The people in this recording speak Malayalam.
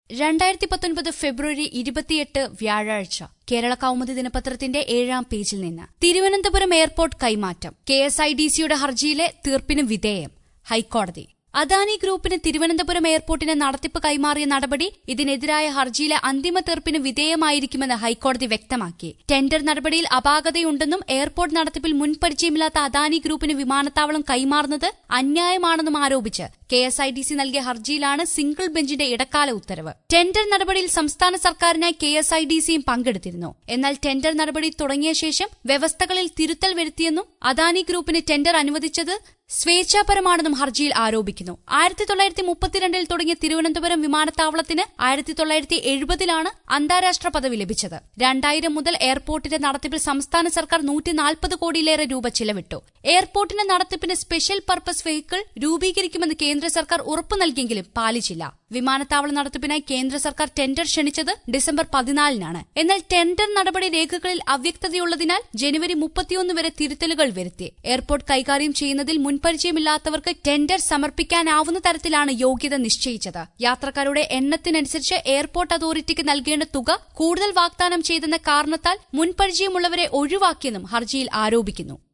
രണ്ടായിരത്തി പത്തൊൻപത് ഫെബ്രുവരി ഇരുപത്തിയെട്ട് വ്യാഴാഴ്ച കേരള കൗമുദി ദിനപത്രത്തിന്റെ ഏഴാം പേജിൽ നിന്ന് തിരുവനന്തപുരം എയർപോർട്ട് കൈമാറ്റം കെ എസ് ഐ ഡി സിയുടെ ഹർജിയിലെ തീർപ്പിന് വിധേയം ഹൈക്കോടതി അദാനി ഗ്രൂപ്പിന് തിരുവനന്തപുരം എയർപോർട്ടിന് നടത്തിപ്പ് കൈമാറിയ നടപടി ഇതിനെതിരായ ഹർജിയിലെ അന്തിമ തീർപ്പിന് വിധേയമായിരിക്കുമെന്ന് ഹൈക്കോടതി വ്യക്തമാക്കി ടെൻഡർ നടപടിയിൽ അപാകതയുണ്ടെന്നും എയർപോർട്ട് നടത്തിപ്പിൽ മുൻപരിചയമില്ലാത്ത അദാനി ഗ്രൂപ്പിന് വിമാനത്താവളം കൈമാറുന്നത് അന്യായമാണെന്നും ആരോപിച്ച് K S I D C നൽകിയ ഹർജിയിലാണ് സിംഗിൾ ബെഞ്ചിന്റെ ഇടക്കാല ഉത്തരവ് ടെൻഡർ നടപടിയിൽ സംസ്ഥാന സർക്കാരിനായി കെ എസ് ഐ ഡി സിയും പങ്കെടുത്തിരുന്നു എന്നാൽ ടെൻഡർ നടപടി തുടങ്ങിയ ശേഷം വ്യവസ്ഥകളിൽ തിരുത്തൽ വരുത്തിയെന്നും അദാനി ഗ്രൂപ്പിന് ടെൻഡർ അനുവദിച്ചത് സ്വേച്ഛാപരമാണെന്നും ഹർജിയിൽ ആരോപിക്കുന്നു ആയിരത്തി തൊള്ളായിരത്തി മുപ്പത്തിരണ്ടിൽ തുടങ്ങിയ തിരുവനന്തപുരം വിമാനത്താവളത്തിന് ആയിരത്തി തൊള്ളായിരത്തി എഴുപതിലാണ് അന്താരാഷ്ട്ര പദവി ലഭിച്ചത് രണ്ടായിരം മുതൽ എയർപോർട്ടിന്റെ നടത്തിപ്പിൽ സംസ്ഥാന സർക്കാർ നൂറ്റി നാൽപ്പത് കോടിയിലേറെ രൂപ ചിലവിട്ടു എയർപോർട്ടിന്റെ നടത്തിപ്പിന് സ്പെഷ്യൽ പർപ്പസ് വെഹിക്കിൾ രൂപീകരിക്കുമെന്ന് കേന്ദ്ര സർക്കാർ ഉറപ്പു നൽകിയെങ്കിലും പാലിച്ചില്ല വിമാനത്താവള നടത്തിപ്പിനായി കേന്ദ്ര സർക്കാർ ടെൻഡർ ക്ഷണിച്ചത് ഡിസംബർ പതിനാലിനാണ് എന്നാൽ ടെൻഡർ നടപടി രേഖകളിൽ അവ്യക്തതയുള്ളതിനാൽ ജനുവരി മുപ്പത്തിയൊന്ന് വരെ തിരുത്തലുകൾ വരുത്തി എയർപോർട്ട് കൈകാര്യം ചെയ്യുന്നതിൽ മുൻപരിചയമില്ലാത്തവർക്ക് ടെൻഡർ സമർപ്പിക്കാനാവുന്ന തരത്തിലാണ് യോഗ്യത നിശ്ചയിച്ചത് യാത്രക്കാരുടെ എണ്ണത്തിനനുസരിച്ച് എയർപോർട്ട് അതോറിറ്റിക്ക് നൽകേണ്ട തുക കൂടുതൽ വാഗ്ദാനം ചെയ്തെന്ന കാരണത്താൽ മുൻപരിചയമുള്ളവരെ ഒഴിവാക്കിയെന്നും ഹർജിയിൽ ആരോപിക്കുന്നു